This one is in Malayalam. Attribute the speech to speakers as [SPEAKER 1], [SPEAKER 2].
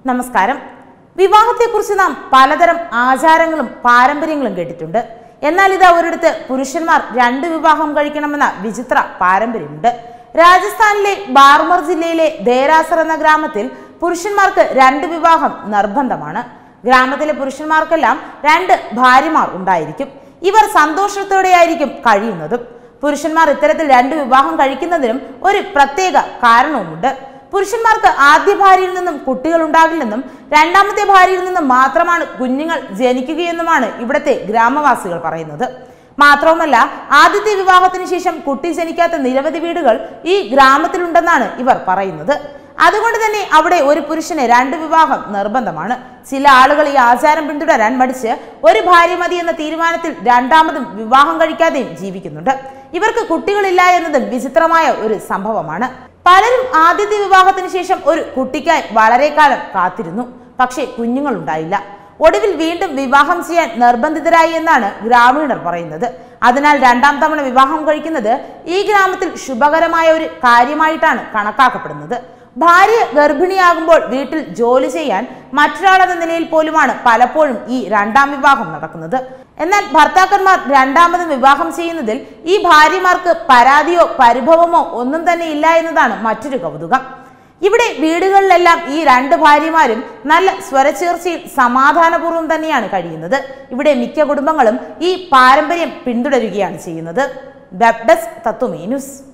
[SPEAKER 1] നമസ്കാരം വിവാഹത്തെക്കുറിച്ച് നാം പലതരം ആചാരങ്ങളും പാരമ്പര്യങ്ങളും കേട്ടിട്ടുണ്ട് എന്നാൽ ഇത് ഒരിടത്ത് പുരുഷന്മാർ രണ്ട് വിവാഹം കഴിക്കണമെന്ന വിചിത്ര പാരമ്പര്യമുണ്ട് രാജസ്ഥാനിലെ ബാർമർ ജില്ലയിലെ ദേരാസർ എന്ന ഗ്രാമത്തിൽ പുരുഷന്മാർക്ക് രണ്ട് വിവാഹം നിർബന്ധമാണ് ഗ്രാമത്തിലെ പുരുഷന്മാർക്കെല്ലാം രണ്ട് ഭാര്യമാർ ഉണ്ടായിരിക്കും ഇവർ സന്തോഷത്തോടെയായിരിക്കും കഴിയുന്നതും പുരുഷന്മാർ ഇത്തരത്തിൽ രണ്ട് വിവാഹം കഴിക്കുന്നതിനും ഒരു പ്രത്യേക കാരണവുമുണ്ട് പുരുഷന്മാർക്ക് ആദ്യ ഭാര്യയിൽ നിന്നും കുട്ടികൾ ഉണ്ടാകില്ലെന്നും രണ്ടാമത്തെ ഭാര്യയിൽ നിന്നും മാത്രമാണ് കുഞ്ഞുങ്ങൾ ജനിക്കുകയെന്നുമാണ് ഇവിടുത്തെ ഗ്രാമവാസികൾ പറയുന്നത് മാത്രവുമല്ല ആദ്യത്തെ വിവാഹത്തിന് ശേഷം കുട്ടി ജനിക്കാത്ത നിരവധി വീടുകൾ ഈ ഗ്രാമത്തിലുണ്ടെന്നാണ് ഇവർ പറയുന്നത് അതുകൊണ്ട് തന്നെ അവിടെ ഒരു പുരുഷന് രണ്ട് വിവാഹം നിർബന്ധമാണ് ചില ആളുകൾ ഈ ആചാരം പിന്തുടരാൻ മടിച്ച് ഒരു ഭാര്യ മതി എന്ന തീരുമാനത്തിൽ രണ്ടാമതും വിവാഹം കഴിക്കാതെയും ജീവിക്കുന്നുണ്ട് ഇവർക്ക് കുട്ടികളില്ല എന്നതും വിചിത്രമായ ഒരു സംഭവമാണ് പലരും ആദ്യത്തെ വിവാഹത്തിന് ശേഷം ഒരു കുട്ടിക്കായി വളരെ കാലം കാത്തിരുന്നു പക്ഷേ കുഞ്ഞുങ്ങൾ ഉണ്ടായില്ല ഒടുവിൽ വീണ്ടും വിവാഹം ചെയ്യാൻ നിർബന്ധിതരായി എന്നാണ് ഗ്രാമീണർ പറയുന്നത് അതിനാൽ രണ്ടാം തവണ വിവാഹം കഴിക്കുന്നത് ഈ ഗ്രാമത്തിൽ ശുഭകരമായ ഒരു കാര്യമായിട്ടാണ് കണക്കാക്കപ്പെടുന്നത് ഭാര്യ ഗർഭിണിയാകുമ്പോൾ വീട്ടിൽ ജോലി ചെയ്യാൻ മറ്റൊരാളെന്ന നിലയിൽ പോലുമാണ് പലപ്പോഴും ഈ രണ്ടാം വിവാഹം നടക്കുന്നത് എന്നാൽ ഭർത്താക്കന്മാർ രണ്ടാമതും വിവാഹം ചെയ്യുന്നതിൽ ഈ ഭാര്യമാർക്ക് പരാതിയോ പരിഭവമോ ഒന്നും തന്നെ ഇല്ല എന്നതാണ് മറ്റൊരു കൗതുകം ഇവിടെ വീടുകളിലെല്ലാം ഈ രണ്ട് ഭാര്യമാരും നല്ല സ്വരച്ചേർച്ചയിൽ സമാധാനപൂർവ്വം തന്നെയാണ് കഴിയുന്നത് ഇവിടെ മിക്ക കുടുംബങ്ങളും ഈ പാരമ്പര്യം പിന്തുടരുകയാണ് ചെയ്യുന്നത് വെബ് ഡെസ്ക് തത്വമേ ന്യൂസ്